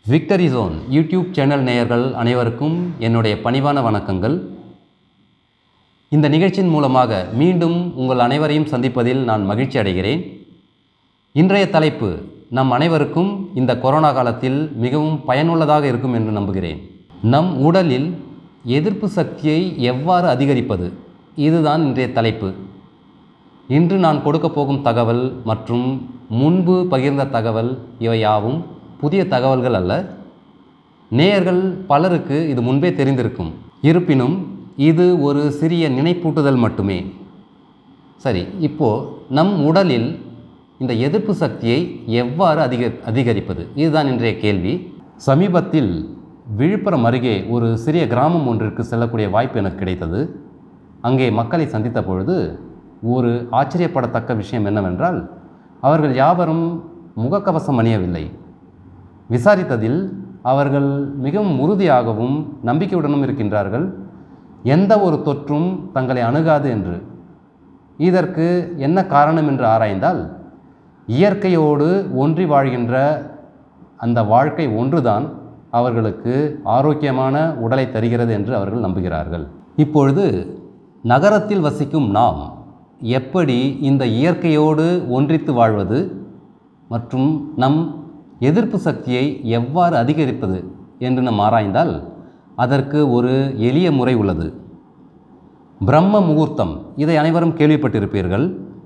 victory zone YouTube channel நேயர்கள் அனைவருக்கும் என்னுடைய பணிவான வணக்கங்கள் இந்த நிகழ்ச்சியின் மூலமாக மீண்டும் உங்கள் அனைவரையும் சந்திப்பதில் நான் மகிழ்ச்சி அடைகிறேன் இன்றைய தலைப்பு நம் அனைவருக்கும் இந்த கொரோனா காலத்தில் மிகவும் பயனுள்ளதாக இருக்கும் என்று நம்புகிறேன் நம் உடலில் எதிர்ப்பு சக்தியை எவ்வாறு அதிகரிப்பது இதுதான் இன்றைய தலைப்பு இன்று நான் கொடுக்க போகும் தகவல் மற்றும் முன்பு பகிர்ந்த தகவல் இவை யாவும் புதிய தகவல்கள் அல்ல நேயர்கள் பலருக்கு இது முன்பே தெரிந்திருக்கும் இருப்பினும் இது ஒரு சிறிய நினைப்பூட்டுதல் மட்டுமே சரி இப்போது நம் உடலில் இந்த எதிர்ப்பு சக்தியை எவ்வாறு அதிக அதிகரிப்பது இதுதான் இன்றைய கேள்வி சமீபத்தில் விழுப்புரம் அருகே ஒரு சிறிய கிராமம் ஒன்றிற்கு செல்லக்கூடிய வாய்ப்பு எனக்கு கிடைத்தது அங்கே மக்களை சந்தித்த பொழுது ஒரு ஆச்சரியப்படத்தக்க விஷயம் என்னவென்றால் அவர்கள் யாவரும் முகக்கவசம் அணியவில்லை விசாரித்ததில் அவர்கள் மிகவும் உறுதியாகவும் நம்பிக்கையுடனும் இருக்கின்றார்கள் எந்த ஒரு தொற்றும் தங்களை அணுகாது என்று இதற்கு என்ன காரணம் என்று ஆராய்ந்தால் இயற்கையோடு ஒன்றி வாழ்கின்ற அந்த வாழ்க்கை ஒன்றுதான் அவர்களுக்கு ஆரோக்கியமான உடலை தருகிறது என்று அவர்கள் நம்புகிறார்கள் இப்பொழுது நகரத்தில் வசிக்கும் நாம் எப்படி இந்த இயற்கையோடு ஒன்றித்து வாழ்வது மற்றும் நம் எதிர்ப்பு சக்தியை எவ்வாறு அதிகரிப்பது என்று நாம் ஆராய்ந்தால் அதற்கு ஒரு எளிய முறை உள்ளது பிரம்ம முகூர்த்தம் இதை அனைவரும் கேள்விப்பட்டிருப்பீர்கள்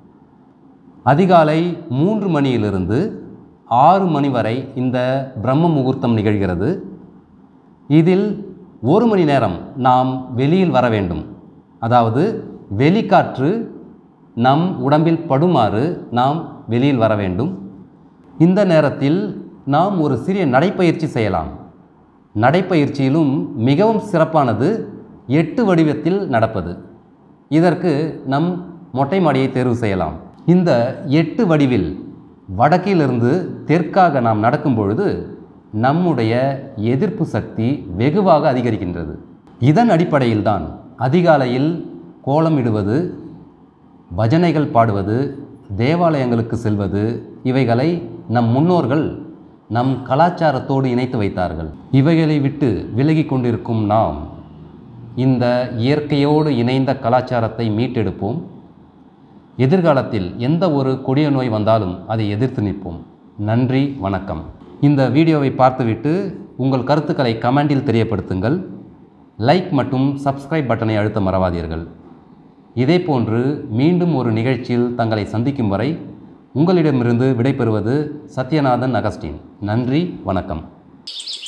அதிகாலை மூன்று மணியிலிருந்து ஆறு மணி வரை இந்த பிரம்ம முகூர்த்தம் நிகழ்கிறது இதில் ஒரு மணி நேரம் நாம் வெளியில் வர வேண்டும் அதாவது வெளிக்காற்று நம் உடம்பில் படுமாறு நாம் வெளியில் வர வேண்டும் இந்த நேரத்தில் நாம் ஒரு சிறிய நடைப்பயிற்சி செய்யலாம் நடைப்பயிற்சியிலும் மிகவும் சிறப்பானது எட்டு வடிவத்தில் நடப்பது இதற்கு நம் மொட்டை மாடியை தேர்வு செய்யலாம் இந்த எட்டு வடிவில் வடக்கிலிருந்து தெற்காக நாம் நடக்கும் பொழுது நம்முடைய எதிர்ப்பு சக்தி வெகுவாக அதிகரிக்கின்றது இதன் அடிப்படையில்தான் அதிகாலையில் கோலமிடுவது பஜனைகள் பாடுவது தேவாலயங்களுக்கு செல்வது இவைகளை நம் முன்னோர்கள் நம் கலாச்சாரத்தோடு இணைத்து வைத்தார்கள் இவைகளை விட்டு விலகி கொண்டிருக்கும் நாம் இந்த இயற்கையோடு இணைந்த கலாச்சாரத்தை மீட்டெடுப்போம் எதிர்காலத்தில் எந்த ஒரு கொடிய நோய் வந்தாலும் அதை எதிர்த்து நிற்போம் நன்றி வணக்கம் இந்த வீடியோவை பார்த்துவிட்டு உங்கள் கருத்துக்களை கமெண்டில் தெரியப்படுத்துங்கள் லைக் மற்றும் சப்ஸ்கிரைப் பட்டனை அழுத்த மறவாதீர்கள் இதேபோன்று மீண்டும் ஒரு நிகழ்ச்சியில் தங்களை சந்திக்கும் வரை உங்களிடமிருந்து விடைபெறுவது சத்யநாதன் அகஸ்டின் நன்றி வணக்கம்